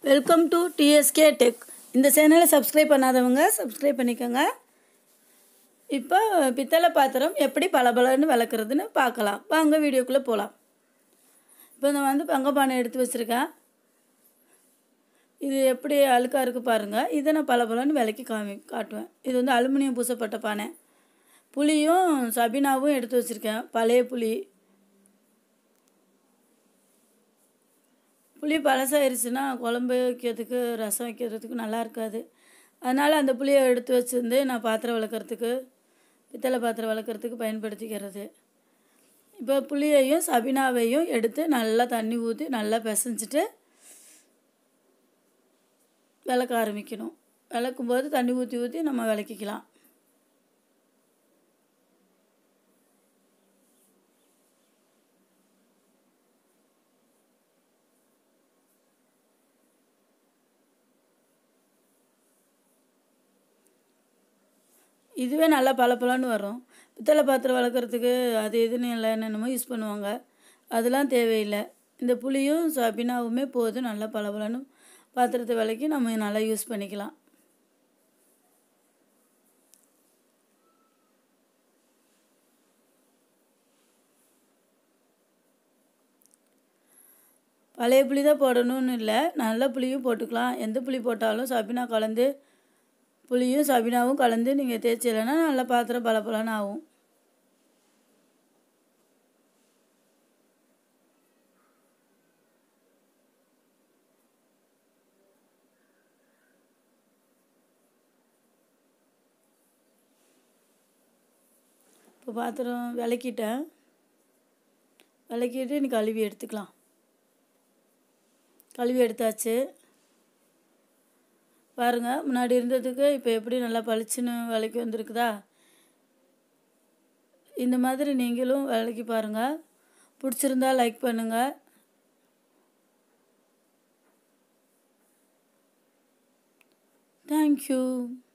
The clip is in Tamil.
வெல்கம் டு டிஎஸ்கே டெக் இந்த சேனலை சப்ஸ்கிரைப் பண்ணாதவங்க சப்ஸ்கிரைப் பண்ணிக்கோங்க இப்போ பித்தளை பாத்திரம் எப்படி பளபளன்னு விளக்குறதுன்னு பார்க்கலாம் வாங்க வீடியோக்குள்ளே போகலாம் இப்போ நான் வந்து பங்கப்பானை எடுத்து வச்சுருக்கேன் இது எப்படி அழுக்காக இருக்குது பாருங்கள் இதை நான் பளபளன்னு விளக்கி காமி காட்டுவேன் இது வந்து அலுமினியம் பூசப்பட்ட பானை புளியும் சபினாவும் எடுத்து வச்சுருக்கேன் பழைய புளி புளி பழசாயிருச்சுன்னா குழம்பு வைக்கிறதுக்கு ரசம் வைக்கிறதுக்கு நல்லா இருக்காது அதனால் அந்த புளியை எடுத்து வச்சுருந்து நான் பாத்திரம் விளக்குறதுக்கு பித்தளை பாத்திரம் விளக்குறதுக்கு பயன்படுத்திக்கிறது இப்போ புளியையும் சபினாவையும் எடுத்து நல்லா தண்ணி ஊற்றி நல்லா பிசைஞ்சிட்டு விளக்க ஆரம்பிக்கணும் விளக்கும்போது தண்ணி ஊற்றி ஊற்றி நம்ம விளக்கிக்கலாம் இதுவே நல்லா பளபளன்னு வரும் பித்தளை பாத்திரம் வளர்க்குறதுக்கு அது இதுன்னு எல்லாம் என்னென்னமோ யூஸ் பண்ணுவாங்க அதெல்லாம் தேவையில்லை இந்த புளியும் சபினாவுமே போதும் நல்லா பளபளன்னு பாத்திரத்தை விளக்கி நம்ம நல்லா யூஸ் பண்ணிக்கலாம் பழைய புளி தான் போடணும்னு இல்லை நல்ல புளியும் போட்டுக்கலாம் எந்த புளி போட்டாலும் சபினா கலந்து புளியும் சபினாவும் கலந்து நீங்கள் தேய்ச்சிடலைன்னா நல்லா பாத்திரம் பளபளன்னு ஆகும் இப்போ பாத்திரம் விளக்கிட்டேன் விளக்கிட்டு நீ கழுவி எடுத்துக்கலாம் கழுவி எடுத்தாச்சு பாருங்கள் முன்னாடி இருந்ததுக்கு இப்போ எப்படி நல்லா பளிச்சுன்னு விலைக்கு வந்திருக்குதா இந்த மாதிரி நீங்களும் விலைக்கு பாருங்கள் பிடிச்சிருந்தா லைக் பண்ணுங்கள் தேங்க்யூ